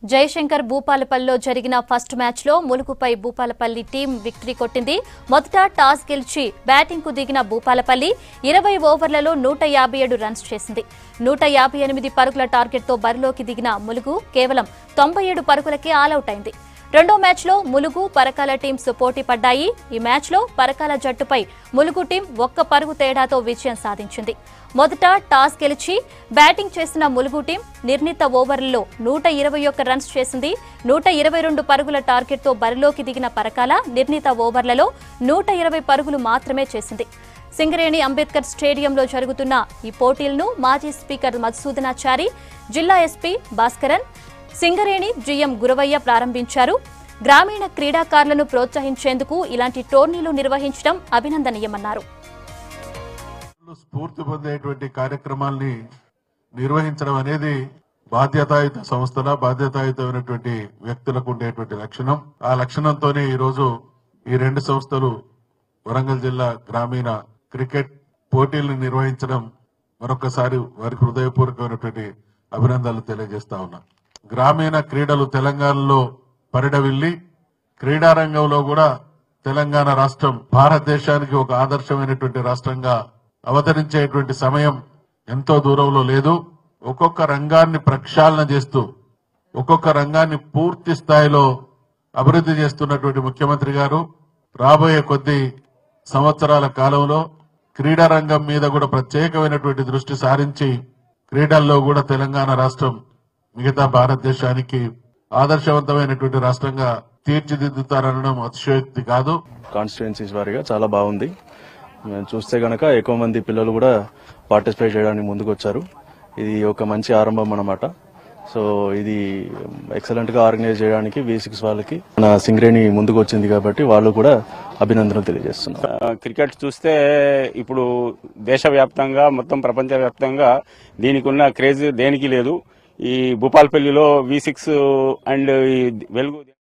జయశంకర్ భూపాలపల్లిలో జరిగిన ఫస్ట్ మ్యాచ్లో ములుగుపై Bhupalpally team victory కొట్టింది మొదట టాస్ గెలిచి బ్యాటింగ్కు దిగిన భూపాలపల్లి ఇరవై ఓవర్లలో నూట యాభై ఏడు రన్స్ చేసింది నూట యాభై ఎనిమిది పరుగుల టార్గెట్తో బరిలోకి దిగిన ములుగు కేవలం తొంభై ఏడు పరుగులకే ఆలౌట్ అయింది రెండో మ్యాచ్లో ములుగు పరకాల టీమ్స్ పోటీ పడ్డాయి ఈ మ్యాచ్లో పరకాల జట్టుపై ములుగు టీం ఒక్క పరుగు తేడాతో విజయం సాధించింది మొదట టాస్ గెలిచి బ్యాటింగ్ చేసిన ములుగు టీం నిర్ణీత ఓవర్లలో నూట ఇరవై ఒక్క రన్స్ చేసింది నూట ఇరవై రెండు పరుగుల టార్గెట్తో బరిలోకి దిగిన పరకాల నిర్ణీత ఓవర్లలో నూట ఇరవై పరుగులు మాత్రమే చేసింది సింగరేణి అంబేద్కర్ స్టేడియంలో జరుగుతున్న ఈ పోటీలను మాజీ స్పీకర్ మధుసూదనాచారి జిల్లా ఎస్పీ భాస్కరన్ సింగరేణి జిఎం గురవయ్య ప్రారంభించారు గ్రామీణ క్రీడాకారులను ప్రోత్సహించేందుకు ఇలాంటి టోర్నీలు నిర్వహించడం అభినందనీయమన్నారు స్ఫూర్తి పొందేటువంటి కార్యక్రమాల్ని నిర్వహించడం అనేది బాధ్యతాయుత సంస్థల బాధ్యతాయుతమైనటువంటి వ్యక్తులకు ఉండేటువంటి లక్షణం ఆ లక్షణంతోనే ఈ రోజు ఈ రెండు సంస్థలు వరంగల్ జిల్లా గ్రామీణ క్రికెట్ పోటీలను నిర్వహించడం మరొకసారి వారికి హృదయపూర్వకమైనటువంటి అభినందనలు తెలియజేస్తా ఉన్నా గ్రామీణ క్రీడలు తెలంగాణలో పరిడవిల్లి క్రీడా రంగంలో కూడా తెలంగాణ రాష్ట్రం భారతదేశానికి ఒక ఆదర్శమైనటువంటి రాష్ట్రంగా అవతరించేటువంటి సమయం ఎంతో దూరంలో లేదు ఒక్కొక్క రంగాన్ని ప్రక్షాళన చేస్తూ ఒక్కొక్క రంగాన్ని పూర్తి స్థాయిలో అభివృద్ధి చేస్తున్నటువంటి ముఖ్యమంత్రి గారు రాబోయే కొద్ది సంవత్సరాల కాలంలో క్రీడా రంగం మీద కూడా ప్రత్యేకమైనటువంటి దృష్టి సారించి క్రీడల్లో కూడా తెలంగాణ రాష్ట్రం మిగతా భారతదేశానికి ఆదర్శవంతమైనటువంటి రాష్ట్రంగా తీర్చిదిద్దుతారనడం అతిశయోక్తి కాదు కాన్స్టిట్యున్సీస్ వారిగా చాలా బాగుంది మేము చూస్తే గనక ఎక్కువ మంది పిల్లలు కూడా పార్టిసిపేట్ చేయడానికి ముందుకు వచ్చారు ఇది ఒక మంచి ఆరంభం అన్నమాట సో ఇది ఎక్సలెంట్ గా ఆర్గనైజ్ చేయడానికి వి సిక్స్ వాళ్ళకి మన సింగరేణి ముందుకు వచ్చింది కాబట్టి వాళ్ళు కూడా అభినందనలు తెలియజేస్తున్నారు ఆ, క్రికెట్ చూస్తే ఇప్పుడు దేశవ్యాప్తంగా మొత్తం ప్రపంచవ్యాప్తంగా దీనికి ఉన్న క్రేజ్ దేనికి లేదు ఈ భూపాల్పల్లిలో వి సిక్స్ అండ్ ఈ వెలుగు